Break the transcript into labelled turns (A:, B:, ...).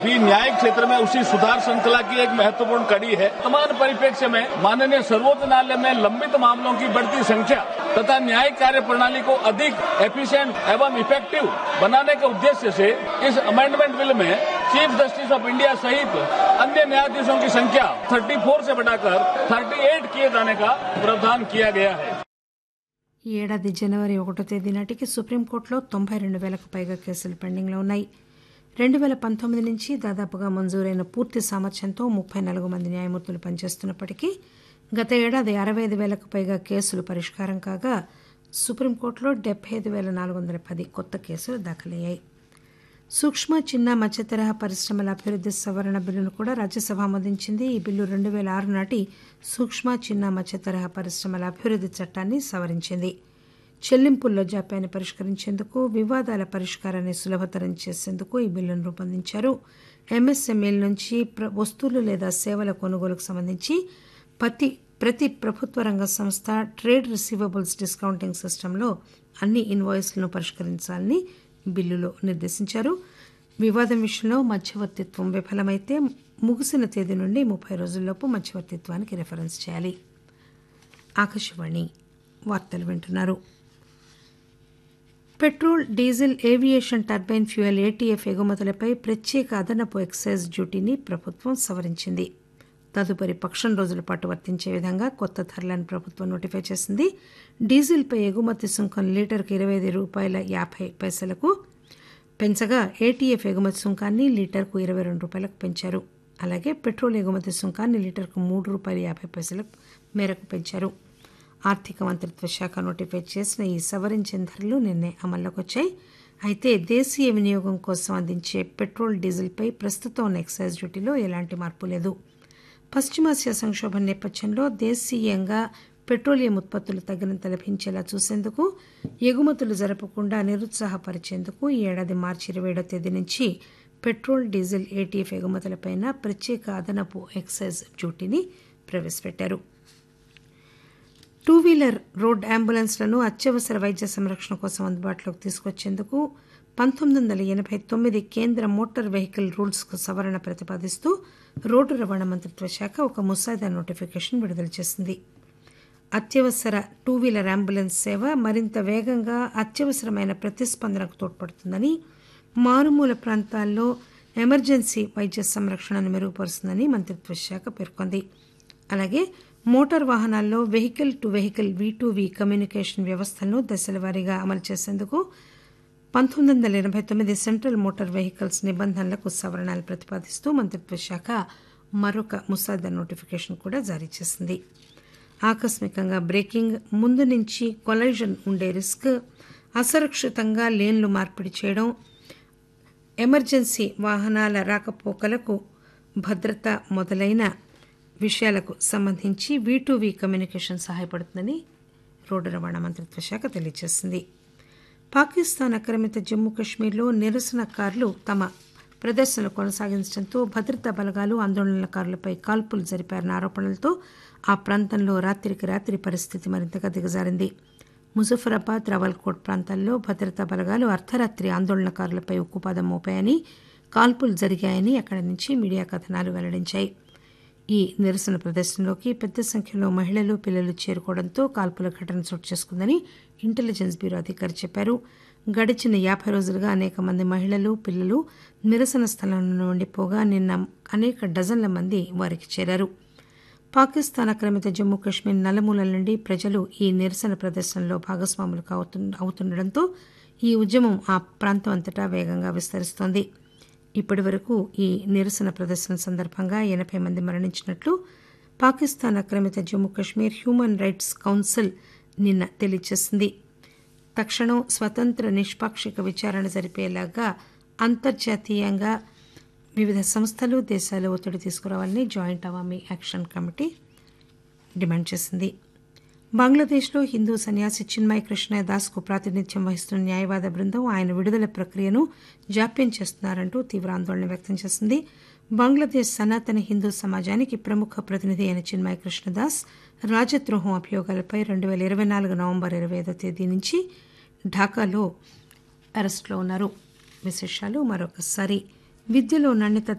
A: भी न्यायिक क्षेत्र में उसी सुधार श्रृंखला की एक महत्वपूर्ण कड़ी है वर्तमान परिप्रेक्ष्य में माननीय सर्वोच्च न्यायालय में लंबित मामलों की बढ़ती संख्या तथा न्यायिक कार्य प्रणाली को अधिक एफिशिएंट एवं इफेक्टिव बनाने के उद्देश्य से इस अमेंडमेंट बिल में चीफ जस्टिस ऑफ इंडिया सहित अन्य न्यायाधीशों की संख्या 34 से बढ़ाकर 38 किए जाने का प्रावधान किया गया है
B: ఈ ఏడాది జనవరి ఒకటో తేదీ నాటికి సుప్రీంకోర్టులో తొంభై రెండు వేలకు పైగా కేసులు పెండింగ్లో ఉన్నాయి రెండు వేల పంతొమ్మిది నుంచి దాదాపుగా మంజూరైన పూర్తి సామర్థ్యంతో ముప్పై నాలుగు మంది న్యాయమూర్తులు పనిచేస్తున్నప్పటికీ గత ఏడాది అరవై ఐదు వేలకు పైగా కేసులు పరిష్కారం కాగా సుప్రీంకోర్టులో డెబ్బై ఐదు వేల నాలుగు వందల పది కొత్త కేసులు దాఖలయ్యాయి సూక్ష్మ చిన్న మధ్య తరహా పరిశ్రమల అభివృద్ది సవరణ బిల్లును కూడా రాజ్యసభ ఆమోదించింది ఈ బిల్లు రెండు వేల ఆరు నాటి సూక్ష్మ చిన్న మధ్య తరహా పరిశ్రమల అభివృద్ది చట్టాన్ని సవరించింది చెల్లింపుల్లో జాప్యాన్ని పరిష్కరించేందుకు వివాదాల పరిష్కారాన్ని సులభతరం చేసేందుకు ఈ బిల్లును రూపొందించారు ఎంఎస్ఎంఈల నుంచి ప్ర- వస్తువులు లేదా సేవల కొనుగోలుకు సంబంధించి ప్రతి ప్రతి ప్రభుత్వ రంగ సంస్థ ట్రేడ్ రిసీవబుల్స్ డిస్కౌంటింగ్ సిస్టంలో అన్ని ఇన్వాయిస్లను పరిష్కరించాలని బిల్లులో నిర్దేశించారు వివాదం విషయంలో మధ్యవర్తిత్వం విఫలమైతే ముగిసిన తేదీ నుండి ముప్పై రోజుల్లోపు మధ్యవర్తిత్వానికి రిఫరెన్స్ చేయాలి ఆకాశవాణి వార్తలు వింటున్నారు petrol diesel aviation turbine fuel ATF ఎగుమతులపై ప్రత్యేక అదనపు ఎక్సైజ్ డ్యూటీని ప్రభుత్వం సవరించింది తదుపరి పక్షం రోజుల పాటు వర్తించే విధంగా కొత్త ధరలను ప్రభుత్వం నోటిఫై చేసింది డీజిల్పై ఎగుమతి సుంకం లీటర్కు ఇరవై ఐదు రూపాయల యాభై పైసలకు పెంచగా ఏటీఎఫ్ ఎగుమతి సుంకాన్ని లీటర్కు ఇరవై రెండు రూపాయలకు పెంచారు అలాగే పెట్రోల్ ఎగుమతి సుంకాన్ని లీటర్కు మూడు రూపాయల యాభై పైసల మేరకు పెంచారు ఆర్థిక మంత్రిత్వ శాఖ నోటిఫై చేసిన ఈ సవరించిన ధరలు నిన్నే అమల్లోకి వచ్చాయి అయితే దేశీయ వినియోగం కోసం అందించే పెట్రోల్ డీజిల్పై ప్రస్తుతం ఉన్న ఎక్సైజ్ డ్యూటీలో ఎలాంటి మార్పు లేదు పశ్చిమాసియా సంక్షోభం నేపథ్యంలో దేశీయంగా పెట్రోలియం ఉత్పత్తులు తగినంత లభించేలా చూసేందుకు ఎగుమతులు జరపకుండా నిరుత్సాహపరిచేందుకు ఈ ఏడాది మార్చి ఇరవై ఏడో తేదీ నుంచి పెట్రోల్ డీజిల్ ఏటీఎఫ్ ఎగుమతులపై ప్రత్యేక అదనపు ఎక్సైజ్ డ్యూటీని ప్రవేశపెట్టారు టూ వీలర్ రోడ్ అంబులెన్స్లను అత్యవసర వైద్య సంరక్షణ కోసం అందుబాటులోకి తీసుకొచ్చేందుకు పంతొమ్మిది వందల ఎనభై తొమ్మిది కేంద్ర మోటార్ వెహికల్ రూల్స్కు సవరణ ప్రతిపాదిస్తూ రోడ్డు రవాణా మంత్రిత్వ శాఖ ఒక ముసాయిదా నోటిఫికేషన్ విడుదల చేసింది అత్యవసర టూ వీలర్ అంబులెన్స్ సేవ మరింత వేగంగా అత్యవసరమైన ప్రతిస్పందనకు తోడ్పడుతుందని మారుమూల ప్రాంతాల్లో ఎమర్జెన్సీ వైద్య సంరక్షణను మెరుగుపరుస్తుందని మంత్రిత్వ శాఖ పేర్కొంది అలాగే మోటార్ వాహనాల్లో vehicle to vehicle V to V communication వ్యవస్థలను దశల వారీగా అమలు చేసేందుకు పంతొమ్మిది వందల ఎనభై తొమ్మిది సెంట్రల్ మోటార్ వెహికల్స్ నిబంధనలకు సవరణలు ప్రతిపాదిస్తూ మంత్రిత్వ శాఖ మరొక ముసాదా నోటిఫికేషన్ కూడా జారీ చేసింది ఆకస్మికంగా బ్రేకింగ్ ముందు నుంచి కొలైజన్ ఉండే రిస్క్ అసురక్షితంగా లేన్లు మార్పిడి చేయడం ఎమర్జెన్సీ వాహనాల రాకపోకలకు భద్రత మొదలైన విషయాలకు సంబంధించి వీ టు వి కమ్యూనికేషన్ సహాయపడుతుందని రోడ్డు రవాణా మంత్రిత్వ శాఖ తెలియజేసింది పాకిస్తాన్ ఆక్రమిత జమ్మూ కాశ్మీర్లో నిరసనకారులు తమ ప్రదర్శనలు కొనసాగించడంతో భద్రతా బలగాలు ఆందోళనకారులపై కాల్పులు జరిపారన్న ఆరోపణలతో ఆ ప్రాంతంలో రాత్రికి రాత్రి పరిస్థితి మరింతగా దిగజారింది ముజఫరాబాద్ రావల్కోట్ ప్రాంతాల్లో భద్రతా బలగాలు అర్ధరాత్రి ఆందోళనకారులపై ఉక్కుపాదం మోపాయని కాల్పులు జరిగాయని అక్కడి నుంచి మీడియా కథనాలు వెల్లడించాయి ఈ నిరసన ప్రదర్శనలోకి పెద్ద సంఖ్యలో మహిళలు పిల్లలు చేరుకోవడంతో కాల్పుల ఘటన చోటు చేసుకుందని ఇంటెలిజెన్స్ బ్యూరో అధికారి చెప్పారు గడిచిన యాభై రోజులుగా అనేక మంది మహిళలు పిల్లలు నిరసన స్థలంలో ఉండిపోగా నిన్న అనేక డజన్ల మంది వారికి చేరారు పాకిస్తాన్ ఆక్రమిత జమ్మూ కాశ్మీర్ నలుమూలల నుండి ప్రజలు ఈ నిరసన ప్రదర్శనలో భాగస్వాములు కావుతు- అవుతుండటంతో ఈ ఉద్యమం ఆ ప్రాంతం అంతటా వేగంగా విస్తరిస్తోంది ఇప్పటి వరకు ఈ నిరసన ప్రదర్శన సందర్భంగా ఎనభై మంది మరణించినట్లు పాకిస్తాన్ ఆక్రమిత Jammu Kashmir human rights council నిన్న తెలియజేసింది తక్షణం స్వతంత్ర నిష్పాక్షిక విచారణ జరిపేలాగా అంతర్జాతీయంగా వివిధ సంస్థలు దేశాలు ఒత్తిడి తీసుకురావాలని joint Awami action committee demand చేసింది బంగ్లాదేశ్లో హిందూ సన్యాసి చిన్మయ్ కృష్ణ దాస్కు ప్రాతినిధ్యం వహిస్తున్న న్యాయవాద బృందం ఆయన విడుదల ప్రక్రియను జాప్యం చేస్తున్నారంటూ తీవ్ర ఆందోళన వ్యక్తం చేసింది బంగ్లాదేశ్ సనాతన హిందూ సమాజానికి ప్రముఖ ప్రతినిధి అయిన చిన్మయ్ కృష్ణదాస్ రాజద్రోహం అభియోగాలపై రెండు వేల ఇరవై నాలుగు నవంబర్ ఇరవై ఐదో తేదీ నుంచి ఢాకాలో అరెస్టులో ఉన్నారు విశేషాలు మరొకసారి విద్యలో నాణ్యత